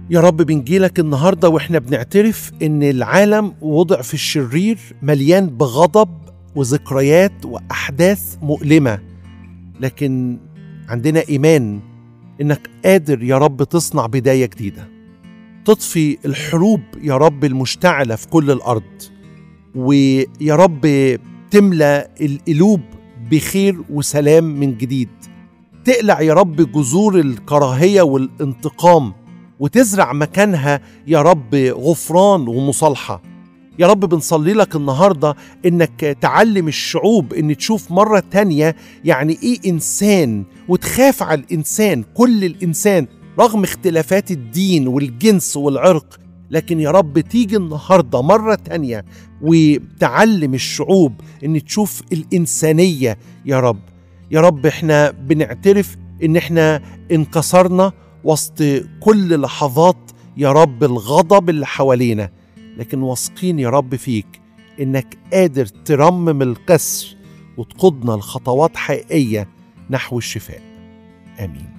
يا رب بنجيلك النهارده واحنا بنعترف ان العالم وضع في الشرير مليان بغضب وذكريات واحداث مؤلمه لكن عندنا ايمان انك قادر يا رب تصنع بدايه جديده تطفي الحروب يا رب المشتعله في كل الارض ويا رب تملى القلوب بخير وسلام من جديد تقلع يا رب جذور الكراهيه والانتقام وتزرع مكانها يا رب غفران ومصالحه يا رب بنصلي لك النهارده انك تعلم الشعوب ان تشوف مره تانية يعني ايه انسان وتخاف على الانسان كل الانسان رغم اختلافات الدين والجنس والعرق لكن يا رب تيجي النهارده مره تانية وتعلم الشعوب ان تشوف الانسانيه يا رب يا رب احنا بنعترف ان احنا انكسرنا وسط كل لحظات يا رب الغضب اللي حوالينا لكن واثقين يا رب فيك انك قادر ترمم الكسر وتقودنا لخطوات حقيقيه نحو الشفاء امين